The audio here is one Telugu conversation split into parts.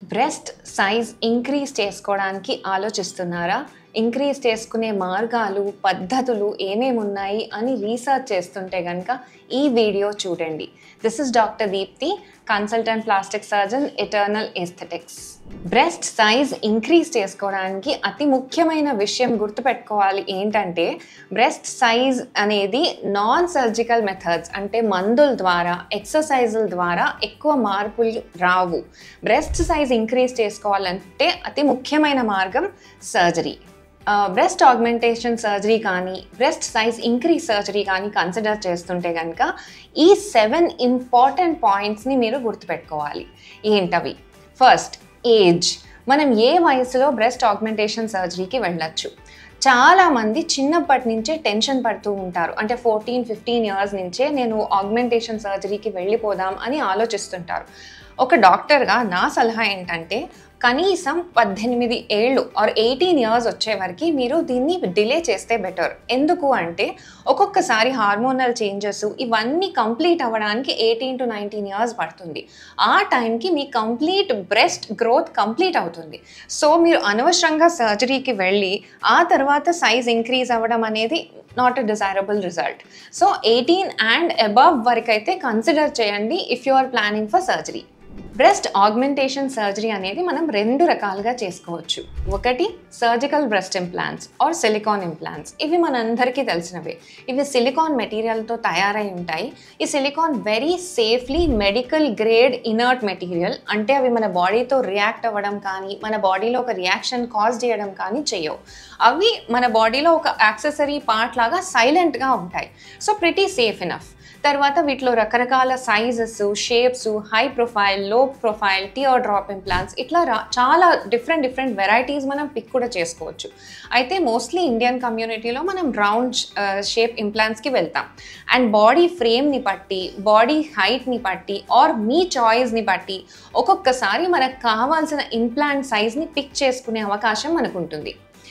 బ్రెస్ట్ సైజ్ ఇంక్రీజ్ చేసుకోవడానికి ఆలోచిస్తున్నారా ఇంక్రీజ్ చేసుకునే మార్గాలు పద్ధతులు ఏమేమి ఉన్నాయి అని రీసెర్చ్ చేస్తుంటే కనుక ఈ వీడియో చూడండి this is doctor Deepti consultant plastic surgeon Eternal Aesthetics breast size increase చేసుకోవడానికి అతి ముఖ్యమైన విషయం గుర్తుపెట్టుకోవాలి ఏంటంటే బ్రెస్ట్ సైజ్ అనేది నాన్ సర్జికల్ మెథడ్స్ అంటే మందుల ద్వారా ఎక్సర్సైజుల ద్వారా ఎక్కువ మార్పులు రావు బ్రెస్ట్ సైజ్ ఇంక్రీజ్ చేసుకోవాలంటే అతి ముఖ్యమైన మార్గం సర్జరీ బ్రెస్ట్ ఆగ్మెంటేషన్ సర్జరీ కానీ బ్రెస్ట్ సైజ్ ఇంక్రీజ్ సర్జరీ కానీ కన్సిడర్ చేస్తుంటే కనుక ఈ సెవెన్ ఇంపార్టెంట్ పాయింట్స్ని మీరు గుర్తుపెట్టుకోవాలి ఏంటవి ఫస్ట్ ఏజ్ మనం ఏ వయసులో బ్రెస్ట్ ఆగ్మెంటేషన్ సర్జరీకి వెళ్ళొచ్చు చాలామంది చిన్నప్పటి నుంచే టెన్షన్ పడుతూ ఉంటారు అంటే ఫోర్టీన్ ఫిఫ్టీన్ ఇయర్స్ నుంచే నేను ఆగ్మెంటేషన్ సర్జరీకి వెళ్ళిపోదాం అని ఆలోచిస్తుంటారు ఒక డాక్టర్గా నా సలహా ఏంటంటే కనీసం పద్దెనిమిది ఏళ్ళు ఆర్ ఎయిటీన్ ఇయర్స్ వచ్చే వరకు మీరు దీన్ని డిలే చేస్తే బెటర్ ఎందుకు అంటే ఒక్కొక్కసారి హార్మోనల్ చేంజెస్ ఇవన్నీ కంప్లీట్ అవ్వడానికి ఎయిటీన్ టు నైన్టీన్ ఇయర్స్ పడుతుంది ఆ టైంకి మీ కంప్లీట్ బ్రెస్ట్ గ్రోత్ కంప్లీట్ అవుతుంది సో మీరు అనవసరంగా సర్జరీకి వెళ్ళి ఆ తర్వాత సైజ్ ఇంక్రీజ్ అవ్వడం అనేది not a desirable result so eighteen and above వరకు అయితే కన్సిడర్ చేయండి if you are planning for surgery breast augmentation surgery అనేది మనం రెండు రకాలుగా చేసుకోవచ్చు ఒకటి surgical breast implants or silicone implants ఇవి మనందరికీ తెలిసినవే ఇవి సిలికాన్ మెటీరియల్తో తయారై ఉంటాయి ఈ silicone very safely medical grade inert material అంటే అవి మన బాడీతో రియాక్ట్ అవ్వడం కానీ మన బాడీలో ఒక రియాక్షన్ కాజ్ చేయడం కానీ చేయవు అవి మన బాడీలో ఒక యాక్సెసరీ పార్ట్ లాగా సైలెంట్గా ఉంటాయి సో ప్రిటీ సేఫ్ ఇనఫ్ తర్వాత వీటిలో రకరకాల sizes shapes high profile low profile tear drop implants ఇట్లా రా చాలా డిఫరెంట్ డిఫరెంట్ వెరైటీస్ మనం పిక్ కూడా చేసుకోవచ్చు అయితే మోస్ట్లీ ఇండియన్ కమ్యూనిటీలో మనం రౌండ్ షేప్ ఇంప్లాంట్స్కి వెళ్తాం అండ్ బాడీ ఫ్రేమ్ని బట్టి బాడీ హైట్ని బట్టి ఆర్ మీ చాయిస్ని బట్టి ఒక్కొక్కసారి మనకు కావాల్సిన ఇంప్లాంట్ సైజ్ని పిక్ చేసుకునే అవకాశం మనకు ఉంటుంది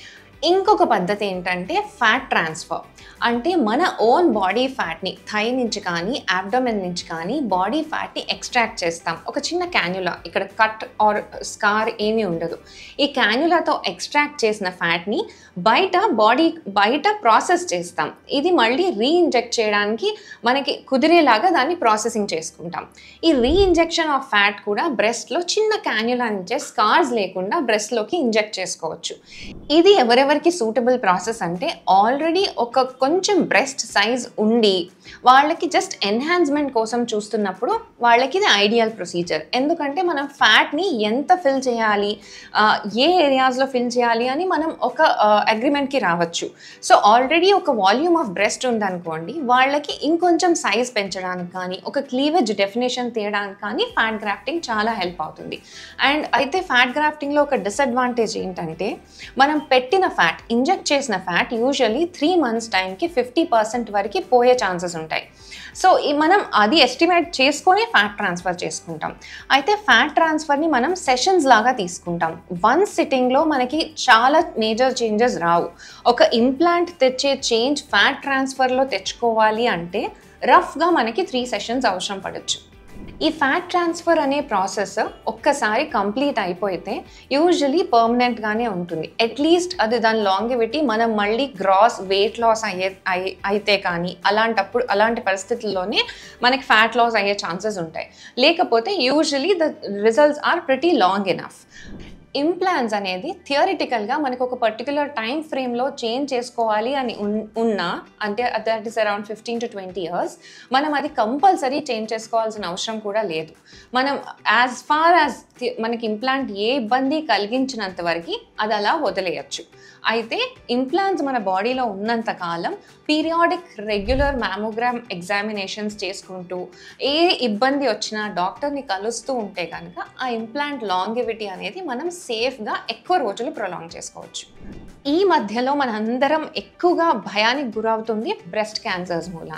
ఇంకొక పద్ధతి ఏంటంటే ఫ్యాట్ ట్రాన్స్ఫర్ అంటే మన ఓన్ బాడీ ఫ్యాట్ని థై నుంచి కానీ అబ్డోమెన్ నుంచి కానీ బాడీ ఫ్యాట్ని ఎక్స్ట్రాక్ట్ చేస్తాం ఒక చిన్న క్యాన్యులా ఇక్కడ కట్ ఆర్ స్కార్ ఏమీ ఉండదు ఈ క్యాన్యులాతో ఎక్స్ట్రాక్ట్ చేసిన ఫ్యాట్ని బయట బాడీ బయట ప్రాసెస్ చేస్తాం ఇది మళ్ళీ రీఇంజెక్ట్ చేయడానికి మనకి కుదిరేలాగా దాన్ని ప్రాసెసింగ్ చేసుకుంటాం ఈ రీఇంజెక్షన్ ఆఫ్ ఫ్యాట్ కూడా బ్రెస్ట్లో చిన్న క్యాన్యులా నుంచే స్కార్స్ లేకుండా బ్రెస్ట్లోకి ఇంజెక్ట్ చేసుకోవచ్చు ఇది ఎవరెవరికి సూటబుల్ ప్రాసెస్ అంటే ఆల్రెడీ ఒక కొంచెం బ్రెస్ట్ సైజ్ ఉండి వాళ్ళకి జస్ట్ ఎన్హాన్స్మెంట్ కోసం చూస్తున్నప్పుడు వాళ్ళకి ఇది ఐడియల్ ప్రొసీజర్ ఎందుకంటే మనం ఫ్యాట్ని ఎంత ఫిల్ చేయాలి ఆ, ఏ ఏరియాస్లో ఫిల్ చేయాలి అని మనం ఒక అగ్రిమెంట్కి రావచ్చు సో ఆల్రెడీ ఒక వాల్యూమ్ ఆఫ్ బ్రెస్ట్ ఉందనుకోండి వాళ్ళకి ఇంకొంచెం సైజ్ పెంచడానికి కానీ ఒక క్లీవేజ్ డెఫినేషన్ తీయడానికి కానీ ఫ్యాట్ గ్రాఫ్టింగ్ చాలా హెల్ప్ అవుతుంది అండ్ అయితే ఫ్యాట్ గ్రాఫ్టింగ్లో ఒక డిసడ్వాంటేజ్ ఏంటంటే మనం పెట్టిన ఫ్యాట్ ఇంజెక్ట్ చేసిన ఫ్యాట్ యూజువల్లీ త్రీ మంత్స్ టైంకి ఫిఫ్టీ పర్సెంట్ వరకు పోయే ఛాన్సెస్ ఉంటాయి సో ఈ మనం అది ఎస్టిమేట్ చేసుకొని ఫ్యాట్ ట్రాన్స్ఫర్ చేసుకుంటాం అయితే ఫ్యాట్ ట్రాన్స్ఫర్ని మనం సెషన్స్ లాగా తీసుకుంటాం వన్ సిట్టింగ్లో మనకి చాలా మేజర్ చేంజెస్ రావు ఒక ఇంప్లాంట్ తెచ్చే చేంజ్ ఫ్యాట్ ట్రాన్స్ఫర్లో తెచ్చుకోవాలి అంటే రఫ్గా మనకి త్రీ సెషన్స్ అవసరం పడవచ్చు ఈ ఫ్యాట్ ట్రాన్స్ఫర్ అనే ప్రాసెస్ ఒక్కసారి కంప్లీట్ అయిపోతే యూజువలీ పర్మనెంట్గానే ఉంటుంది అట్లీస్ట్ అది దాని లాంగివిటీ మనం మళ్ళీ గ్రాస్ వెయిట్ లాస్ అయ్యే అయి- అయితే కానీ అలాంటప్పుడు అలాంటి పరిస్థితుల్లోనే మనకి ఫ్యాట్ లాస్ అయ్యే ఛాన్సెస్ ఉంటాయి లేకపోతే usually the results are pretty long enough implants అనేది థియరిటికల్గా మనకు ఒక పర్టికులర్ టైం ఫ్రేమ్లో చేంజ్ చేసుకోవాలి అని ఉన్- ఉన్నా అంటే that is around fifteen to twenty years మనం అది కంపల్సరీ చేంజ్ చేసుకోవాల్సిన అవసరం కూడా లేదు మనం యాజ్ ఫార్ యాజ్ మనకి ఇంప్లాంట్ ఏ ఇబ్బంది కలిగించినంత వరకు అది అలా వదిలేయచ్చు అయితే ఇంప్లాంట్స్ మన బాడీలో ఉన్నంత కాలం పీరియాడిక్ రెగ్యులర్ మ్యామోగ్రామ్ ఎగ్జామినేషన్స్ చేసుకుంటూ ఏ ఇబ్బంది వచ్చినా డాక్టర్ని కలుస్తూ ఉంటే కనుక ఆ ఇంప్లాంట్ లాంగివిటీ అనేది మనం సేఫ్గా ఎక్కువ రోజులు ప్రొలాంగ్ చేసుకోవచ్చు ఈ మధ్యలో మనందరం ఎక్కువగా భయానికి గురవుతుంది బ్రెస్ట్ క్యాన్సర్స్ మూలాన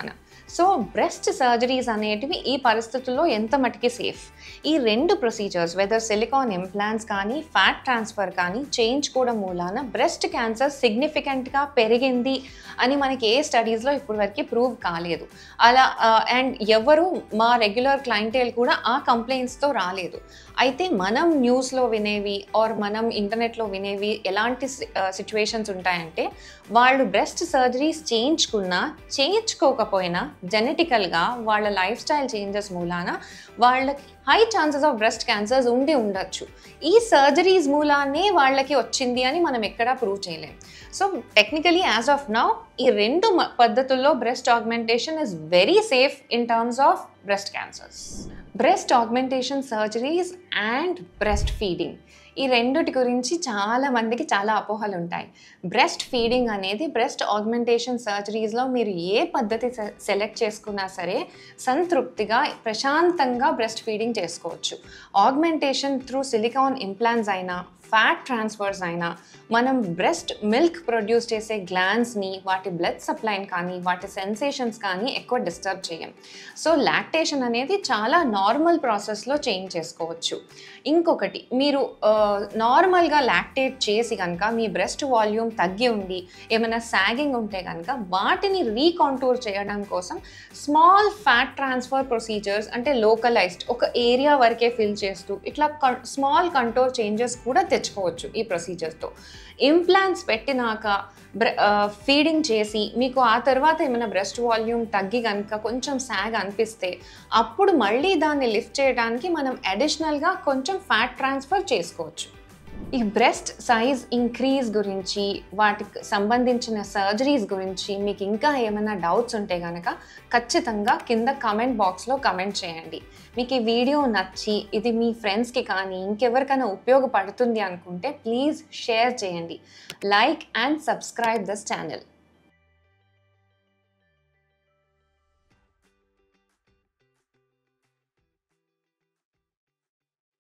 సో బ్రెస్ట్ సర్జరీస్ అనేటివి ఈ పరిస్థితుల్లో ఎంత మటుకి సేఫ్ ఈ రెండు ప్రొసీజర్స్ వెదర్ సిలికాన్ ఇంప్లాంట్స్ కానీ ఫ్యాట్ ట్రాన్స్ఫర్ కానీ చేయించుకోవడం మూలాన బ్రెస్ట్ క్యాన్సర్ సిగ్నిఫికెంట్గా పెరిగింది అని మనకి ఏ స్టడీస్లో ఇప్పటివరకు ప్రూవ్ కాలేదు అలా అండ్ ఎవరు మా రెగ్యులర్ క్లయింటేల్ కూడా ఆ కంప్లైంట్స్తో రాలేదు అయితే మనం న్యూస్లో వినేవి ఆర్ మనం ఇంటర్నెట్లో వినేవి ఎలాంటి సిచ్యువేషన్స్ ఉంటాయంటే వాళ్ళు బ్రెస్ట్ సర్జరీస్ చేయించుకున్నా చేయించుకోకపోయినా జెనెటికల్గా వాళ్ళ లైఫ్ స్టైల్ చేంజెస్ మూలాన వాళ్ళకి high chances of breast cancers ఉండి ఉండొచ్చు ఈ సర్జరీస్ మూలానే వాళ్ళకి వచ్చింది అని మనం ఎక్కడా ప్రూవ్ చేయలేం so technically as of now ఈ రెండు మ- పద్ధతుల్లో breast augmentation is very safe in terms of breast cancers breast augmentation surgeries and breast feeding ఈ రెండుటి గురించి చాలా మందికి చాలా అపోహలు ఉంటాయి బ్రెస్ట్ ఫీడింగ్ అనేది బ్రెస్ట్ ఆగ్మెంటేషన్ సర్జరీస్లో మీరు ఏ పద్ధతి సె- సెలెక్ట్ చేసుకున్నా సరే సంతృప్తిగా ప్రశాంతంగా బ్రెస్ట్ ఫీడింగ్ చేసుకోవచ్చు ఆగ్మెంటేషన్ త్రూ సిలికాన్ ఇంప్లాంట్స్ అయినా ఫ్యాట్ ట్రాన్స్ఫర్స్ అయినా మనం బ్రెస్ట్ మిల్క్ ప్రొడ్యూస్ చేసే గ్లాన్స్ని వాటి బ్లడ్ సప్లైని కానీ వాటి సెన్సేషన్స్ కానీ ఎక్కువ డిస్టర్బ్ చేయం సో లాక్టేషన్ అనేది చాలా నార్మల్ ప్రాసెస్లో చేంజ్ చేసుకోవచ్చు ఇంకొకటి మీరు నార్మల్గా లాక్టేట్ చేసి కనుక మీ బ్రెస్ట్ వాల్యూమ్ తగ్గి ఉండి ఏమైనా సాగింగ్ ఉంటే కనుక వాటిని రీకాంటూర్ చేయడం కోసం స్మాల్ ఫ్యాట్ ట్రాన్స్ఫర్ ప్రొసీజర్స్ అంటే లోకలైజ్డ్ ఒక ఏరియా వరకే ఫిల్ చేస్తూ ఇట్లా స్మాల్ కంటోర్ చేంజెస్ కూడా తెచ్చుకోవచ్చు ఈ ప్రొసీజర్తో ఇంప్లాంట్స్ పెట్టినాక ఫీడింగ్ చేసి మీకు ఆ తర్వాత ఏమైనా బ్రెస్ట్ వాల్యూమ్ తగ్గి కనుక కొంచెం సాగ్ అనిపిస్తే అప్పుడు మళ్ళీ దాన్ని లిఫ్ట్ చేయడానికి మనం అడిషనల్గా కొంచెం ఫ్యాట్ ట్రాన్స్ఫర్ చేసుకోవచ్చు ఈ బ్రెస్ట్ సైజ్ ఇంక్రీజ్ గురించి వాటికి సంబంధించిన సర్జరీస్ గురించి మీకు ఇంకా ఏమైనా డౌట్స్ ఉంటే కనుక ఖచ్చితంగా కింద కమెంట్ బాక్స్లో కమెంట్ చేయండి మీకు ఈ వీడియో నచ్చి ఇది మీ ఫ్రెండ్స్కి కానీ ఇంకెవరికైనా ఉపయోగపడుతుంది అనుకుంటే ప్లీజ్ షేర్ చేయండి like and subscribe this channel